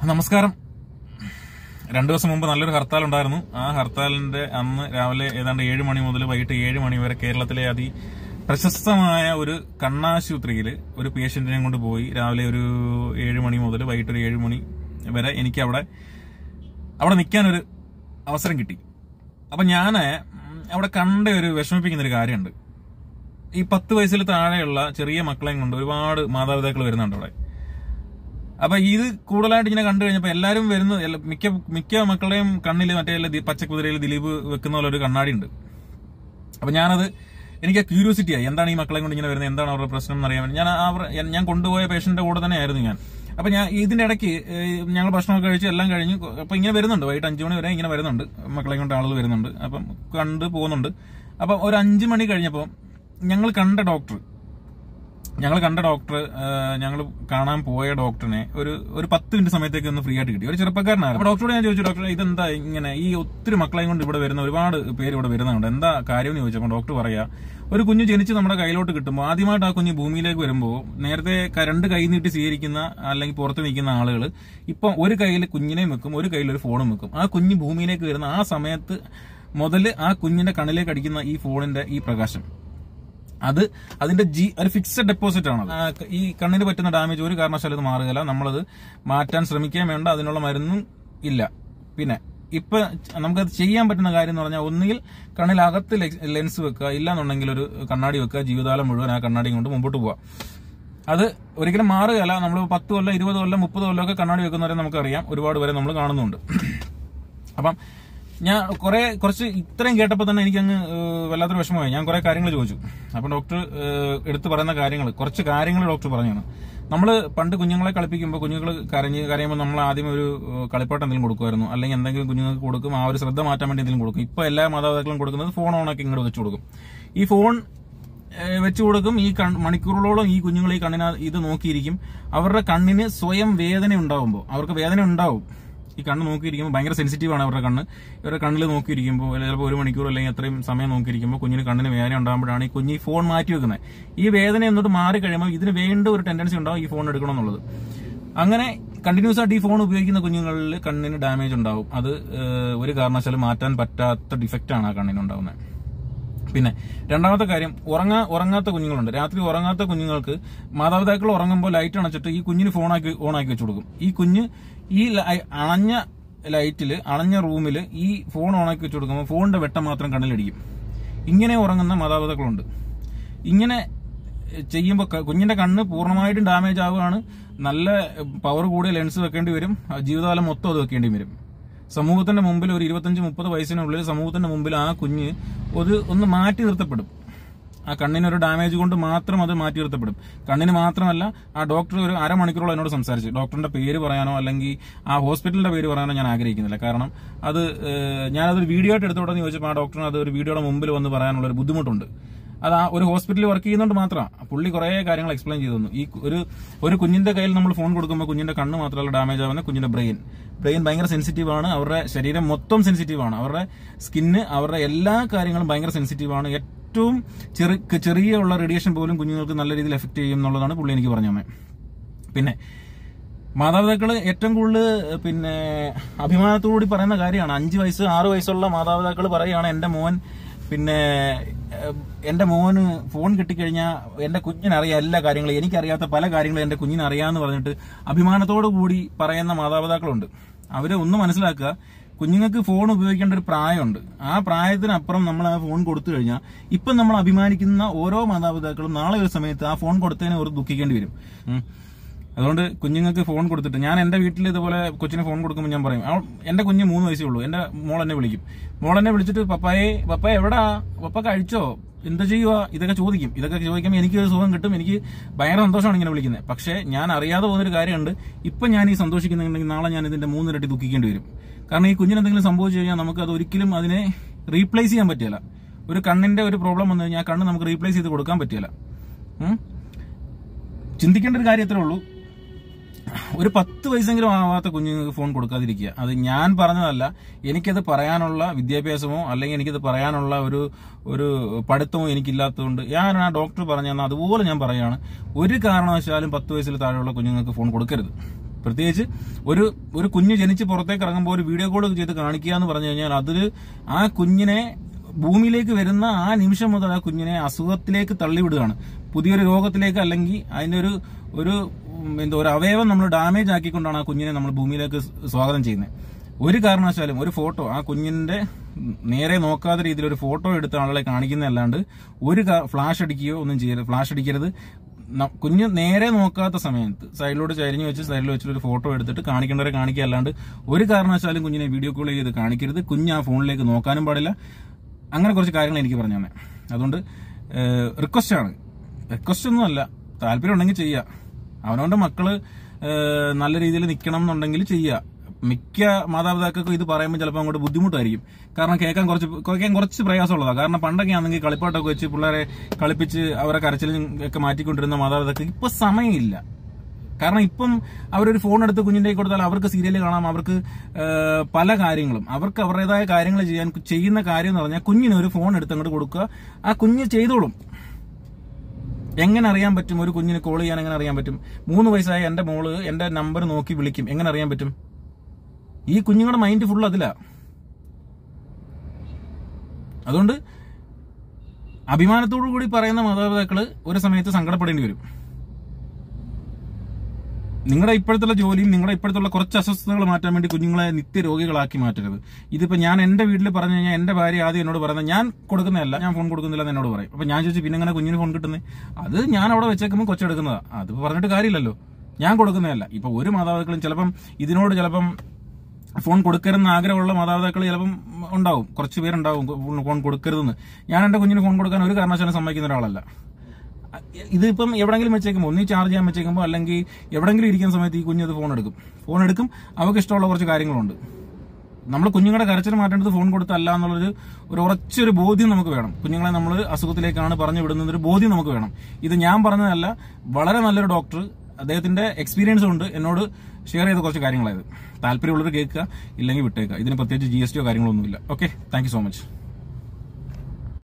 നമസ്കാരം രണ്ടു ദിവസം മുമ്പ് നല്ലൊരു ഹർത്താൽ ഉണ്ടായിരുന്നു ആ ഹർത്താലിന്റെ അന്ന് രാവിലെ ഏതാണ്ട് ഏഴ് മണി മുതൽ വൈകിട്ട് ഏഴ് മണി വരെ കേരളത്തിലെ അതി പ്രശസ്തമായ ഒരു കണ്ണാശുപത്രിയിൽ ഒരു പേഷ്യന്റിനെ കൊണ്ട് പോയി രാവിലെ ഒരു ഏഴ് മണി മുതൽ വൈകിട്ട് ഒരു ഏഴ് മണി വരെ എനിക്ക് അവിടെ അവിടെ നിൽക്കാനൊരു അവസരം കിട്ടി അപ്പൊ ഞാൻ അവിടെ കണ്ട ഒരു വിഷമിപ്പിക്കുന്ന ഒരു കാര്യമുണ്ട് ഈ പത്ത് വയസ്സിൽ താഴെയുള്ള ചെറിയ മക്കളെയും കൊണ്ട് ഒരുപാട് മാതാപിതാക്കൾ വരുന്നുണ്ട് അവിടെ അപ്പൊ ഇത് കൂടുതലായിട്ട് ഇങ്ങനെ കണ്ടു കഴിഞ്ഞപ്പോ എല്ലാരും വരുന്ന എല്ലാ- മിക്ക മിക്ക മക്കളുടെയും കണ്ണിൽ മറ്റേ എല്ലാ ദി- പച്ചക്കുതിരയിൽ ദിലീപ് വെക്കുന്ന പോലെ ഒരു കണ്ണാടി ഉണ്ട് അപ്പൊ ഞാനത് എനിക്ക് ക്യൂരിയോസിറ്റി ആയി എന്താണ് ഈ മക്കളെ കൊണ്ട് ഇങ്ങനെ വരുന്നത് എന്താണ് അവരുടെ പ്രശ്നം എന്നറിയാൻ വേണ്ടി ഞാൻ അവർ ഞാൻ കൊണ്ടുപോയ പേഷ്യന്റിന്റെ കൂടെ തന്നെ ആയിരുന്നു ഞാൻ അപ്പൊ ഞാൻ ഇതിന്റെ ഇടയ്ക്ക് ഏഹ്, ഞങ്ങൾ ഭക്ഷണമൊക്കെ കഴിച്ച് എല്ലാം കഴിഞ്ഞ് അപ്പൊ ഇങ്ങനെ വരുന്നുണ്ട് വൈകിട്ട് അഞ്ചു മണി വരെ ഇങ്ങനെ വരുന്നുണ്ട് മക്കളെ കൊണ്ട് ആളുകൾ വരുന്നുണ്ട് അപ്പം കണ്ട് പോകുന്നുണ്ട് അപ്പൊ ഒരു അഞ്ചു മണി കഴിഞ്ഞപ്പോൾ ഞങ്ങൾ കണ്ട ഡോക്ടർ ഞങ്ങൾ കണ്ട ഡോക്ടർ ഞങ്ങൾ കാണാൻ പോയ ഡോക്ടറിനെ ഒരു ഒരു പത്ത് മിനിറ്റ് സമയത്തേക്ക് ഒന്ന് ഫ്രീ ആയിട്ട് കിട്ടി ഒരു ചെറുപ്പക്കാരനായിരുന്നു അപ്പൊ ഡോക്ടറോട് ഞാൻ ചോദിച്ചു ഡോക്ടർ ഇതെന്താ ഇങ്ങനെ ഈ ഒത്തിരി മക്കളെയും കൊണ്ട് ഇവിടെ വരുന്ന ഒരുപാട് പേര് ഇവിടെ വരുന്നുണ്ട് എന്താ കാര്യം എന്ന് ചോദിച്ചപ്പോൾ ഡോക്ടർ പറയാ ഒരു കുഞ്ഞ് ജനിച്ച് നമ്മുടെ കയ്യിലോട്ട് കിട്ടുമ്പോൾ ആദ്യമായിട്ട് ആ കുഞ്ഞ് ഭൂമിയിലേക്ക് വരുമ്പോൾ നേരത്തെ ക- രണ്ട് കൈ നീട്ടി സ്വീകരിക്കുന്ന അല്ലെങ്കിൽ പുറത്ത് നിൽക്കുന്ന ആളുകൾ ഇപ്പം ഒരു കയ്യിൽ കുഞ്ഞിനെയും വെക്കും ഒരു കയ്യിൽ ഒരു ഫോണും വെക്കും ആ കുഞ്ഞ് ഭൂമിയിലേക്ക് വരുന്ന ആ സമയത്ത് മുതൽ ആ കുഞ്ഞിന്റെ കണ്ണിലേക്ക് അടിക്കുന്ന ഈ ഫോണിന്റെ ഈ പ്രകാശം അത് അതിന്റെ ജി ഒരു ഫിക്സഡ് ഡെപ്പോസിറ്റ് ആണ് ആ, ഈ കണ്ണിന് പറ്റുന്ന ഡാമേജ് ഒരു കാരണവശാലും ഇത് മാറുകയില്ല നമ്മളത് മാറ്റാൻ ശ്രമിക്കാൻ വേണ്ട അതിനുള്ള മരുന്നും ഇല്ല പിന്നെ ഇപ്പൊ നമുക്കത് ചെയ്യാൻ പറ്റുന്ന കാര്യം എന്ന് പറഞ്ഞാൽ ഒന്നുകിൽ കണ്ണിലകത്ത് ലെൻസ് വെക്കുക ഇല്ലാന്നുണ്ടെങ്കിൽ ഒരു കണ്ണാടി വെക്കുക ജീവിതകാലം മുഴുവൻ ആ കണ്ണാടി കൊണ്ട് മുമ്പോട്ട് പോവാം അത് ഒരിക്കലും മാറുകയല്ല നമ്മൾ പത്ത് കൊല്ലം ഇരുപത് കൊല്ലം മുപ്പത് കൊല്ലം ഒക്കെ കണ്ണാടി വെക്കുന്നവരെ നമുക്കറിയാം ഒരുപാട് പേരെ നമ്മൾ കാണുന്നുണ്ട് അപ്പം ഞാൻ കുറെ കുറച്ച് ഇത്രയും കേട്ടപ്പോൾ തന്നെ എനിക്ക് അങ്ങ് വല്ലാത്തൊരു വിഷമമായി ഞാൻ കുറെ കാര്യങ്ങൾ ചോദിച്ചു അപ്പം ഡോക്ടർ ഏഹ്, എടുത്തു പറയുന്ന കാര്യങ്ങൾ കുറച്ച് കാര്യങ്ങൾ ഡോക്ടർ പറഞ്ഞു തന്നു നമ്മൾ പണ്ട് കുഞ്ഞുങ്ങളെ കളിപ്പിക്കുമ്പോൾ കുഞ്ഞുങ്ങൾ കരഞ്ഞ് കരയുമ്പോൾ നമ്മൾ ആദ്യം ഒരു ഏഹ്, കളിപ്പാട്ടം എന്തെങ്കിലും കൊടുക്കുമായിരുന്നു അല്ലെങ്കിൽ എന്തെങ്കിലും കുഞ്ഞുങ്ങൾക്ക് കൊടുക്കും ആ ഒരു ശ്രദ്ധ മാറ്റാൻ വേണ്ടി എന്തെങ്കിലും കൊടുക്കും ഇപ്പൊ എല്ലാ മാതാപിതാക്കളും കൊടുക്കുന്നത് ഫോൺ ഓണാക്കി ഇങ്ങോട്ട് വെച്ച് കൊടുക്കും ഈ ഫോൺ ഏഹ് വെച്ച് കൊടുക്കും ഈ കൺ മണിക്കൂറുകളോളം ഈ കുഞ്ഞുങ്ങൾ ഈ കണ്ണിന് ഇത് നോക്കിയിരിക്കും അവരുടെ കണ്ണിന് സ്വയം വേദന ഉണ്ടാവുമ്പോൾ അവർക്ക് വേദന ഉണ്ടാവും ഈ കണ്ണ് നോക്കിയിരിക്കുമ്പോൾ ഭയങ്കര സെൻസിറ്റീവ് ആണ് അവരുടെ കണ്ണ് ഇവരുടെ കണ്ണിൽ നോക്കിയിരിക്കുമ്പോൾ അല്ലെങ്കിൽ ചിലപ്പോൾ ഒരു മണിക്കൂർ അല്ലെങ്കിൽ അത്രയും സമയം നോക്കിയിരിക്കുമ്പോൾ കുഞ്ഞിന് കണ്ണിന് വേദന ഉണ്ടാകുമ്പോഴാണ് ഈ കുഞ്ഞ് ഈ ഫോൺ മാറ്റി വെക്കുന്നത് ഈ വേദന എന്നിട്ട് മാറി കഴിയുമ്പോൾ ഇതിന് വേണ്ട ഒരു ടെൻഡൻസി ഉണ്ടാവും ഈ ഫോൺ എടുക്കണം എന്നുള്ളത് അങ്ങനെ കണ്ടിന്യൂസ് ആയിട്ട് ഈ ഫോൺ ഉപയോഗിക്കുന്ന കുഞ്ഞുങ്ങളിൽ കണ്ണിന് ഡാമേജ് ഉണ്ടാവും അത് ഏഹ്, ഒരു കാരണവശാലും മാറ്റാൻ പറ്റാത്ത ഡിഫക്റ്റ് ആണ് ആ കണ്ണിന് ഉണ്ടാവുന്നത് പിന്നെ രണ്ടാമത്തെ കാര്യം ഉറങ്ങാ ഉറങ്ങാത്ത കുഞ്ഞുങ്ങളുണ്ട് രാത്രി ഉറങ്ങാത്ത കുഞ്ഞുങ്ങൾക്ക് മാതാപിതാക്കൾ ഉറങ്ങുമ്പോൾ ലൈറ്റ് അണച്ചിട്ട് ഈ കുഞ്ഞിന് ഫോണാക്കി ഓണാക്കി വെച്ചു കൊടുക്കും ഈ കുഞ്ഞ് ഈ ലൈ- അണഞ്ഞ ലൈറ്റിൽ അണഞ്ഞ റൂമിൽ ഈ ഫോൺ ഓണാക്കി വെച്ചു കൊടുക്കുമ്പോൾ ഫോണിന്റെ വെട്ടം മാത്രം കണ്ണിലടിക്കും ഇങ്ങനെ ഉറങ്ങുന്ന മാതാപിതാക്കളുണ്ട് ഇങ്ങനെ ചെയ്യുമ്പോൾ കുഞ്ഞിന്റെ കണ്ണ് പൂർണ്ണമായിട്ടും ഡാമേജ് ആവുകയാണ് നല്ല പവർ കൂടിയ ലെൻസ് വെക്കേണ്ടി വരും ആ ജീവിതകാലം മൊത്തം അത് വെക്കേണ്ടി വരും സമൂഹത്തിന്റെ മുമ്പിൽ ഒരു ഇരുപത്തഞ്ച് മുപ്പത് വയസ്സിനുള്ളിൽ സമൂഹത്തിന്റെ മുമ്പിൽ ആ കുഞ്ഞ് ഒരു ഒന്ന് മാറ്റി നിർത്തപ്പെടും ആ കണ്ണിനൊരു ഡാമേജ് കൊണ്ട് മാത്രം അത് മാറ്റി നിർത്തപ്പെടും കണ്ണിന് മാത്രമല്ല ആ ഡോക്ടർ ഒരു അരമണിക്കൂറോളം എന്നോട് സംസാരിച്ചു ഡോക്ടറിന്റെ പേര് പറയാനോ അല്ലെങ്കിൽ ആ ഹോസ്പിറ്റലിന്റെ പേര് പറയാനോ ഞാൻ ആഗ്രഹിക്കുന്നില്ല കാരണം അത് ഏഹ്, ഞാനതൊരു വീഡിയോ ആയിട്ട് എടുത്തോടെന്ന് ചോദിച്ചപ്പോൾ ആ ഡോക്ടറിന് അത് ഒരു വീഡിയോയുടെ മുമ്പിൽ വന്ന് പറയാനുള്ള ഒരു ബുദ്ധിമുട്ടുണ്ട് അത് ആ ഒരു ഹോസ്പിറ്റലിൽ വർക്ക് ചെയ്യുന്നതുകൊണ്ട് മാത്രമാണ് പുള്ളി കുറെ കാര്യങ്ങൾ എക്സ്പ്ലെയിൻ ചെയ്തു തന്നു ഈ കു- ഒരു ഒരു കുഞ്ഞിന്റെ കയ്യിൽ നമ്മൾ ഫോൺ കൊടുക്കുമ്പോൾ കുഞ്ഞിന്റെ കണ്ണ് മാത്രമല്ല ഡാമേജ് ആവുന്ന കുഞ്ഞിന്റെ ബ്രെയിൻ ബ്രെയിൻ ഭയങ്കര സെൻസിറ്റീവ് ആണ് അവരുടെ ശരീരം മൊത്തം സെൻസിറ്റീവ് ആണ് അവരുടെ സ്കിന്ന് അവരുടെ എല്ലാ കാര്യങ്ങളും ഭയങ്കര സെൻസിറ്റീവ് ആണ് ഏറ്റവും ചെറു ചെറിയ ഉള്ള റേഡിയേഷൻ പോലും കുഞ്ഞുങ്ങൾക്ക് നല്ല രീതിയിൽ എഫക്ട് ചെയ്യും എന്നുള്ളതാണ് പുള്ളി എനിക്ക് പറഞ്ഞു തന്നെ പിന്നെ മാതാപിതാക്കൾ ഏറ്റവും കൂടുതൽ പിന്നെ അഭിമാനത്തോടുകൂടി പറയുന്ന കാര്യമാണ് അഞ്ച് വയസ്സ് ആറ് വയസ്സുള്ള മാതാപിതാക്കൾ പറയുകയാണ് എന്റെ മോൻ പിന്നെ ഏഹ്, എന്റെ മോന് ഫോൺ കിട്ടിക്കഴിഞ്ഞാൽ എന്റെ കുഞ്ഞിനറിയാം എല്ലാ കാര്യങ്ങളും എനിക്കറിയാത്ത പല കാര്യങ്ങളും എന്റെ കുഞ്ഞിനറിയാന്ന് പറഞ്ഞിട്ട് അഭിമാനത്തോടു കൂടി പറയുന്ന മാതാപിതാക്കളുണ്ട് അവര് ഒന്ന് മനസ്സിലാക്കുക കുഞ്ഞുങ്ങൾക്ക് ഫോൺ ഉപയോഗിക്കേണ്ട ഒരു പ്രായമുണ്ട് ആ പ്രായത്തിനപ്പുറം നമ്മൾ ആ ഫോൺ കൊടുത്തു കഴിഞ്ഞാൽ ഇപ്പം നമ്മൾ അഭിമാനിക്കുന്ന ഓരോ മാതാപിതാക്കളും നാളെ ഒരു സമയത്ത് ആ ഫോൺ കൊടുത്തതിന് ഒരു ദുഃഖിക്കേണ്ടി വരും ഉം. അതുകൊണ്ട് കുഞ്ഞുങ്ങൾക്ക് ഫോൺ കൊടുത്തിട്ട് ഞാൻ എന്റെ വീട്ടിൽ ഇതുപോലെ കൊച്ചിന് ഫോൺ കൊടുക്കുമ്പോൾ ഞാൻ പറയും അവൾ എന്റെ കുഞ്ഞ് മൂന്ന് വയസ്സേ ഉള്ളൂ എന്റെ മോൾ എന്നെ വിളിക്കും മോൾ എന്നെ വിളിച്ചിട്ട് പപ്പായെ പപ്പ എവിടാ പപ്പ കഴിച്ചോ എന്താ ചെയ്യുക ഇതൊക്കെ ചോദിക്കും ഇതൊക്കെ ചോദിക്കുമ്പോൾ എനിക്ക് ഒരു സുഖം കിട്ടും എനിക്ക് ഭയങ്കര സന്തോഷമാണ് ഇങ്ങനെ വിളിക്കുന്നത് പക്ഷേ ഞാൻ അറിയാതെ പോകുന്നൊരു കാര്യമുണ്ട് ഇപ്പൊ ഞാൻ ഈ സന്തോഷിക്കുന്നുണ്ടെങ്കിൽ നാളെ ഞാൻ ഇതിന്റെ മൂന്നിരട്ടി ദുഃഖിക്കേണ്ടി വരും കാരണം ഈ കുഞ്ഞിന് എന്തെങ്കിലും സംഭവിച്ചു കഴിഞ്ഞാൽ നമുക്ക് അത് ഒരിക്കലും അതിനെ റീപ്ലേസ് ചെയ്യാൻ പറ്റില്ല ഒരു കണ്ണിന്റെ ഒരു പ്രോബ്ലം വന്നു കഴിഞ്ഞാൽ ആ കണ്ണ് നമുക്ക് റീപ്ലേസ് ചെയ്ത് കൊടുക്കാൻ പറ്റില്ല ഉം? ചിന്തിക്കേണ്ട ഒരു കാര്യം ഇത്രേ ഉള്ളൂ ഒരു പത്ത് വയസ്സെങ്കിലും ആവാത്ത കുഞ്ഞുങ്ങൾക്ക് ഫോൺ കൊടുക്കാതിരിക്കുക അത് ഞാൻ പറഞ്ഞതല്ല എനിക്കത് പറയാനുള്ള വിദ്യാഭ്യാസമോ അല്ലെങ്കിൽ എനിക്കത് പറയാനുള്ള ഒരു ഒരു പഠിത്തമോ എനിക്കില്ലാത്തതുകൊണ്ട് ഞാൻ ആ ഡോക്ടർ പറഞ്ഞ അതുപോലെ ഞാൻ പറയുകയാണ് ഒരു കാരണവശാലും പത്ത് വയസ്സിൽ താഴെയുള്ള കുഞ്ഞുങ്ങൾക്ക് ഫോൺ കൊടുക്കരുത് പ്രത്യേകിച്ച് ഒരു ഒരു കുഞ്ഞ് ജനിച്ച് പുറത്തേക്ക് ഇറങ്ങുമ്പോൾ ഒരു വീഡിയോ കോൾ ചെയ്ത് കാണിക്കുക എന്ന് പറഞ്ഞു കഴിഞ്ഞാൽ അതിൽ ആ കുഞ്ഞിനെ ഭൂമിയിലേക്ക് വരുന്ന ആ നിമിഷം മുതൽ ആ കുഞ്ഞിനെ അസുഖത്തിലേക്ക് തള്ളിവിടുകയാണ് പുതിയൊരു രോഗത്തിലേക്ക് അല്ലെങ്കിൽ അതിന്റെ ഒരു ഒരു ഉം, എന്താ ഒരു അവയവം നമ്മൾ ഡാമേജ് ആക്കിക്കൊണ്ടാണ് ആ കുഞ്ഞിനെ നമ്മൾ ഭൂമിയിലേക്ക് സ് സ്വാഗതം ചെയ്യുന്നത് ഒരു കാരണവശാലും ഒരു ഫോട്ടോ ആ കുഞ്ഞിന്റെ നേരെ നോക്കാത്ത രീതിയിൽ ഒരു ഫോട്ടോ എടുത്ത ആളെ കാണിക്കുന്നതല്ലാണ്ട് ഒരു ഫ്ലാഷ് അടിക്കുകയോ ഒന്നും ചെയ്യരുത് ഫ്ലാഷ് അടിക്കരുത് ന- കുഞ്ഞ് നേരെ നോക്കാത്ത സമയത്ത് സൈഡിലോട്ട് ചരിഞ്ഞു വെച്ച് സൈഡിൽ വെച്ചിട്ട് ഒരു ഫോട്ടോ എടുത്തിട്ട് കാണിക്കേണ്ടവരെ കാണിക്കുക അല്ലാണ്ട് ഒരു കാരണവശാലും കുഞ്ഞിനെ വീഡിയോ കോൾ ചെയ്ത് കാണിക്കരുത് കുഞ്ഞ് ആ ഫോണിലേക്ക് നോക്കാനും പാടില്ല അങ്ങനെ കുറച്ച് കാര്യങ്ങൾ എനിക്ക് പറഞ്ഞു തന്നെ അതുകൊണ്ട് റിക്വസ്റ്റ് ആണ് റിക്വസ്റ്റ് ഒന്നും അല്ല താല്പര്യം ഉണ്ടെങ്കിൽ ചെയ്യുക അവനവന്റെ മക്കള് ഏഹ്, നല്ല രീതിയിൽ നിൽക്കണം എന്നുണ്ടെങ്കിൽ ചെയ്യുക മിക്ക മാതാപിതാക്കൾക്കും ഇത് പറയുമ്പോൾ ചിലപ്പോൾ അങ്ങോട്ട് ബുദ്ധിമുട്ടായിരിക്കും കാരണം കേൾക്കാൻ കുറച്ച് കേൾക്കാൻ കുറച്ച് പ്രയാസമുള്ളതാണ് കാരണം പണ്ടൊക്കെ ആണെങ്കിൽ കളിപ്പാട്ടൊക്കെ വെച്ച് പിള്ളേരെ കളിപ്പിച്ച് അവരെ കരച്ചിലും ഒക്കെ മാറ്റിക്കൊണ്ടിരുന്ന മാതാപിതാക്കൾക്ക് ഇപ്പൊ സമയമില്ല കാരണം ഇപ്പം അവരൊരു ഫോൺ എടുത്ത് കുഞ്ഞിന്റെ കയ്യിൽ കൊടുത്താൽ അവർക്ക് സീരിയൽ കാണാം അവർക്ക് ഏഹ്, പല കാര്യങ്ങളും അവർക്ക് അവരുടേതായ കാര്യങ്ങൾ ചെയ്യാൻ ചെയ്യുന്ന കാര്യം എന്ന് പറഞ്ഞാൽ കുഞ്ഞിന് ഒരു ഫോൺ എടുത്ത് അങ്ങോട്ട് കൊടുക്കുക ആ കുഞ്ഞ് ചെയ്തോളും എങ്ങനെ അറിയാൻ പറ്റും ഒരു കുഞ്ഞിന് കോൾ ചെയ്യാൻ എങ്ങനെ അറിയാൻ പറ്റും മൂന്ന് വയസ്സായ എന്റെ മോള് എന്റെ നമ്പർ നോക്കി വിളിക്കും എങ്ങനെ അറിയാൻ പറ്റും ഈ കുഞ്ഞുങ്ങളുടെ മൈൻഡ് ഫുൾ അതിലാ അതുകൊണ്ട് അഭിമാനത്തോടു കൂടി പറയുന്ന മാതാപിതാക്കള് ഒരു സമയത്ത് സങ്കടപ്പെടേണ്ടി വരും നിങ്ങളുടെ ഇപ്പോഴത്തുള്ള ജോലിയും നിങ്ങളുടെ ഇപ്പോഴത്തുള്ള കുറച്ച് അസ്വസ്ഥതകൾ മാറ്റാൻ വേണ്ടി കുഞ്ഞുങ്ങളെ നിത്യരോഗികളാക്കി മാറ്റരുത് ഇതിപ്പോ ഞാൻ എന്റെ വീട്ടിൽ പറഞ്ഞു കഴിഞ്ഞാൽ എന്റെ ഭാര്യ ആദ്യം എന്നോട് പറയുന്നത് ഞാൻ കൊടുക്കുന്നതല്ല ഞാൻ ഫോൺ കൊടുക്കുന്നില്ല എന്ന് എന്നോട് പറയും അപ്പൊ ഞാൻ ചോദിച്ചു പിന്നെ എങ്ങനെ കുഞ്ഞിന് ഫോൺ കിട്ടുന്നത് അത് ഞാൻ അവിടെ വെച്ചേക്കുമ്പോൾ കൊച്ചെടുക്കുന്നതാ അത് പറഞ്ഞിട്ട് കാര്യമില്ലല്ലോ ഞാൻ കൊടുക്കുന്നതല്ല ഇപ്പൊ ഒരു മാതാപിതാക്കളും ചിലപ്പം ഇതിനോട് ചിലപ്പം ഫോൺ കൊടുക്കരുതെന്ന് ആഗ്രഹമുള്ള മാതാപിതാക്കൾ ചിലപ്പം ഉണ്ടാവും കുറച്ച് പേരുണ്ടാവും ഫോൺ- ഫോൺ കൊടുക്കരുതെന്ന് ഞാൻ എന്റെ കുഞ്ഞിന് ഫോൺ കൊടുക്കാൻ ഒരു കാരണവശാലും സമ്മതിക്കുന്ന ഒരാളല്ല ഇതിപ്പം എവിടെങ്കിലും വെച്ചേക്കുമ്പോൾ ഒന്നീ ചാർജ് ചെയ്യാൻ വെച്ചേക്കുമ്പോൾ അല്ലെങ്കിൽ എവിടെങ്കിലും ഇരിക്കുന്ന സമയത്ത് ഈ കുഞ്ഞ് അത് ഫോൺ എടുക്കും ഫോൺ എടുക്കും അവർക്ക് ഇഷ്ടമുള്ള കുറച്ച് കാര്യങ്ങളുണ്ട് നമ്മൾ കുഞ്ഞുങ്ങളുടെ കരച്ചിൽ മാറ്റേണ്ടത് ഫോൺ കൊടുത്തല്ല എന്നുള്ളൊരു ഒരു ഉറച്ചൊരു ബോധ്യം നമുക്ക് വേണം കുഞ്ഞുങ്ങളെ നമ്മൾ അസുഖത്തിലേക്കാണ് പറഞ്ഞു വിടുന്നത് ഒരു ബോധ്യം നമുക്ക് വേണം ഇത് ഞാൻ പറഞ്ഞതല്ല വളരെ നല്ലൊരു ഡോക്ടർ അദ്ദേഹത്തിന്റെ എക്സ്പീരിയൻസ് കൊണ്ട് എന്നോട് ഷെയർ ചെയ്ത കുറച്ച് കാര്യങ്ങളായത് താല്പര്യമുള്ളവർ കേൾക്കുക ഇല്ലെങ്കിൽ വിട്ടേക്കുക ഇതിന് പ്രത്യേകിച്ച് ജി എസ് ടിയോ കാര്യങ്ങളൊന്നുമില്ല okay thank you so much